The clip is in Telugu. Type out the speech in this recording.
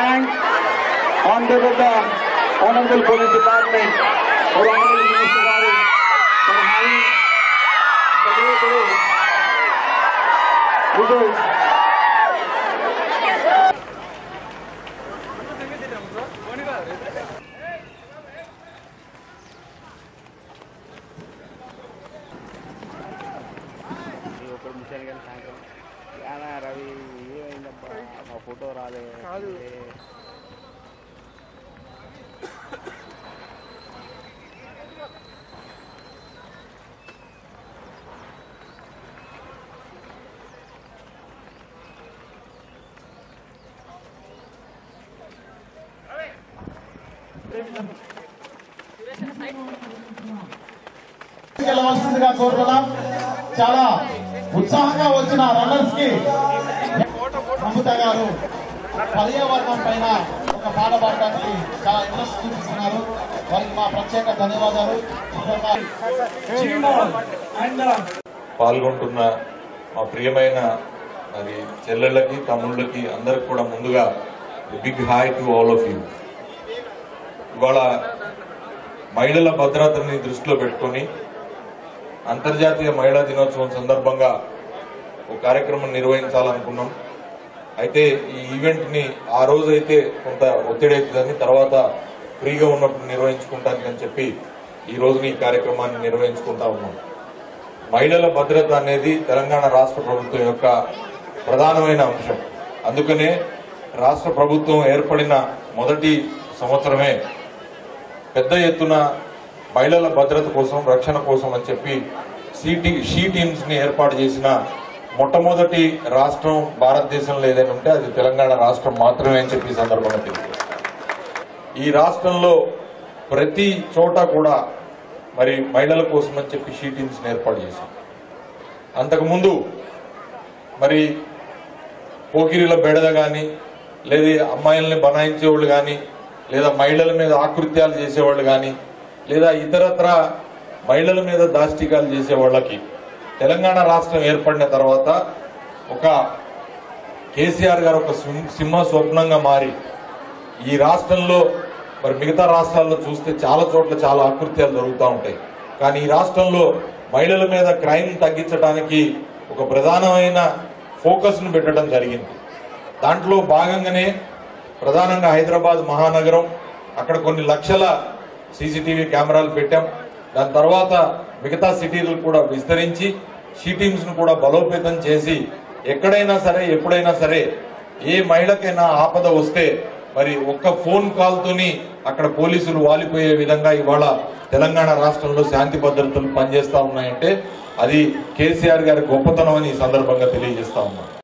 thank Honorable the Honorable Police Department or Honorable Minister Garu for having the day today with us. ఈ ఒక్కడు ముచ్చాను కానీ సాయంత్రం యానా రవి ఏమైందబ్బా మా ఫోటో రాలే కాదు. ఏ, వెళ్ళవలసిందిగా కోరుతున్నాం చాలా ఉత్సాహంగా వచ్చిన రన్నర్స్ కి అమృత గారు పర్యావరణం పైన ఒక పాట పాడడానికి చాలా ఇంట్రెస్ట్ చూపిస్తున్నారు వారికి మా ప్రత్యేక ధన్యవాదాలు పాల్గొంటున్న మా ప్రియమైన మరి చెల్లెళ్ళకి తమ్ముళ్ళకి అందరికి కూడా ముందుగా big hi to all of you ఇవాళ మహిళల భద్రతని దృష్టిలో పెట్టుకొని అంతర్జాతీయ మహిళా దినోత్సవం సందర్భంగా ఒక కార్యక్రమం నిర్వహించాలనుకున్నాం అయితే ఈ ఈవెంట్ ని ఆ రోజు అయితే కొంత ఒత్తిడి అవుతుందని తర్వాత ఫ్రీగా ఉన్నప్పుడు నిర్వహించుకుంటానికి అని చెప్పి ఈ రోజుని ఈ కార్యక్రమాన్ని నిర్వహించుకుంటా ఉన్నాం మహిళల భద్రత అనేది తెలంగాణ రాష్ట్ర ప్రభుత్వం యొక్క ప్రధానమైన అంశం అందుకనే రాష్ట్ర ప్రభుత్వం ఏర్పడిన మొదటి సంవత్సరమే పెద్ద ఎత్తున మహిళల భద్రత కోసం రక్షణ కోసం అని చెప్పి సిటీ షీ టీమ్స్ ని ఏర్పాటు చేసిన మొట్టమొదటి రాష్ట్రం భారతదేశంలో ఏదైనా ఉంటే అది తెలంగాణ రాష్ట్రం మాత్రమే అని చెప్పి ఈ సందర్భంగా తెలియదు ఈ రాష్ట్రంలో ప్రతి చోట కూడా మరి మహిళల కోసం అని చెప్పి షీ టీమ్స్ ని ఏర్పాటు చేశాం అంతకుముందు మరి పోకిరిల బెడద కానీ లేదా అమ్మాయిల్ని బనాయించేవాళ్ళు కానీ లేదా మహిళల మీద ఆకృత్యాలు చేసేవాళ్ళు కానీ లేదా ఇతరత్ర మహిళల మీద దాష్టికాలు చేసే వాళ్ళకి తెలంగాణ రాష్ట్రం ఏర్పడిన తర్వాత ఒక కేసీఆర్ గారు ఒక సింహ- సింహ స్వప్నంగా మారి ఈ రాష్ట్రంలో మరి మిగతా రాష్ట్రాల్లో చూస్తే చాలా చోట్ల చాలా ఆకృత్యాలు జరుగుతూ ఉంటాయి కానీ ఈ రాష్ట్రంలో మహిళల మీద క్రైమ్ తగ్గించడానికి ఒక ప్రధానమైన ఫోకస్ ను పెట్టడం జరిగింది దాంట్లో భాగంగానే ప్రధానంగా హైదరాబాద్ మహానగరం అక్కడ కొన్ని లక్షల సీసీటీవీ కెమెరాలు పెట్టాం దాని తర్వాత మిగతా సిటీలు కూడా విస్తరించి షీ టీమ్స్ ను కూడా బలోపేతం చేసి ఎక్కడైనా సరే ఎప్పుడైనా సరే ఏ మహిళకైనా ఆపద వస్తే మరి ఒక్క ఫోన్ కాల్ తోని అక్కడ పోలీసులు వాలిపోయే విధంగా ఇవాళ తెలంగాణ రాష్ట్రంలో శాంతి భద్రతలు పనిచేస్తా ఉన్నాయంటే అది కేసీఆర్ గారి గొప్పతనం అని ఈ సందర్భంగా తెలియజేస్తా ఉన్నాం